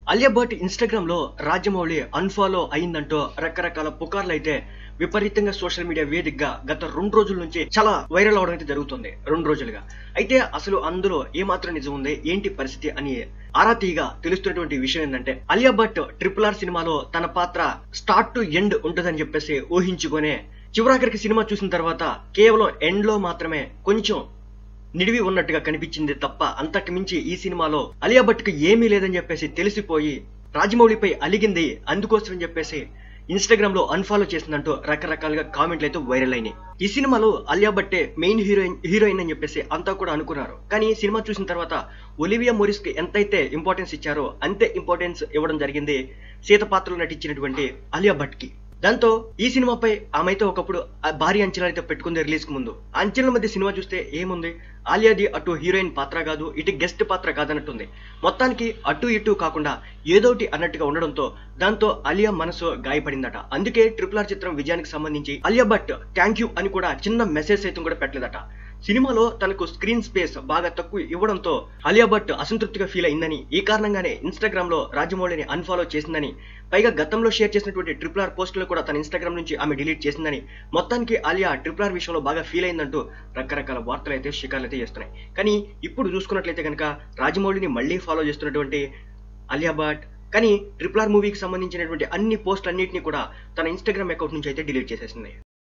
Alia Bhatt Instagram లో Rajamouli unfollow అయిందంటూ రకరకాల పుకార్లు అయితే విపరీతంగా సోషల్ మీడియా వేదికగా గత రెండు రోజుల నుంచి చాలా వైరల్ అవడం అయితే జరుగుతుంది రెండు రోజులుగా అయితే అసలు అందులో ఏమాత్రం నిజం ఉంది ఏంటి పరిస్థితి అని ఆరా తీయగా తెలుస్తున్నటువంటి విషయం ఏంటంటే అలియా భట్ ట్రిపుల్ ఆర్ సినిమాలో తన పాత్ర స్టార్ట్ టు ఎండ్ ఉంటుందని చెప్పేసి ఊహించుకొనే చివరాఖరికి సినిమా చూసిన తర్వాత కేవలం ఎండ్ లో మాత్రమే కొంచెం నిడివి ఉన్నట్టుగా కనిపించింది తప్ప అంతకు మించి ఈ సినిమాలో అలియా భట్ కి ఏమీ లేదని చెప్పేసి తెలిసిపోయి రాజమౌళిపై అలిగింది అందుకోసం చెప్పేసి ఇన్స్టాగ్రామ్ లో అన్ఫాలో చేసిందంటూ రకరకాలుగా కామెంట్లు అయితే వైరల్ అయినాయి ఈ సినిమాలో అలియా భట్టే మెయిన్ హీరోయిన్ హీరోయిన్ అని చెప్పేసి అంతా కూడా అనుకున్నారు కానీ ఈ సినిమా చూసిన తర్వాత ఒలివియా మొరిస్ కి ఎంతైతే ఇంపార్టెన్స్ ఇచ్చారో అంతే ఇంపార్టెన్స్ ఇవ్వడం జరిగింది సీత పాత్రలో నటించినటువంటి అలియా భట్ కి దాంతో ఈ సినిమాపై ఆమె అయితే ఒకప్పుడు ఆ భారీ అంచనాలు అయితే పెట్టుకుంది రిలీజ్ కు ముందు ఆ అంచనాల మధ్య సినిమా చూస్తే ఏముంది ఆలియాది అటు హీరోయిన్ పాత్ర కాదు ఇటు గెస్ట్ పాత్ర కాదన్నట్టుంది మొత్తానికి అటు ఇటు కాకుండా ఏదోటి అన్నట్టుగా ఉండడంతో దాంతో అలియా మనసు గాయపడిందట అందుకే ట్రిపుల్ ఆర్ చిత్రం విజయానికి సంబంధించి అలియా భట్ థ్యాంక్ యూ అని కూడా చిన్న మెసేజ్ సైతం కూడా పెట్టలేదట సినిమాలో తనకు స్క్రీన్ స్పేస్ బాగా తక్కువ ఇవ్వడంతో అలియా భట్ అసంతృప్తిగా ఫీల్ అయిందని ఈ కారణంగానే ఇన్స్టాగ్రామ్ లో రాజమౌళిని అన్ఫాలో చేసిందని పైగా గతంలో షేర్ చేసినటువంటి ట్రిపుల్ ఆర్ పోస్టులు కూడా తన ఇన్స్టాగ్రామ్ నుంచి ఆమె డిలీట్ చేసిందని మొత్తానికి ఆలియా ట్రిపుల్ ఆర్ విషయంలో బాగా ఫీల్ అయిందంటూ రకరకాల వార్తలు అయితే షికార్లు అయితే చేస్తున్నాయి కానీ ఇప్పుడు చూసుకున్నట్లయితే కనుక రాజమౌళిని మళ్ళీ ఫాలో చేస్తున్నటువంటి అలియా భట్ కానీ ట్రిపుల్ ఆర్ మూవీకి సంబంధించినటువంటి అన్ని పోస్టులు అన్నింటినీ కూడా తన ఇన్స్టాగ్రామ్ అకౌంట్ నుంచి అయితే డిలీట్ చేసేసింది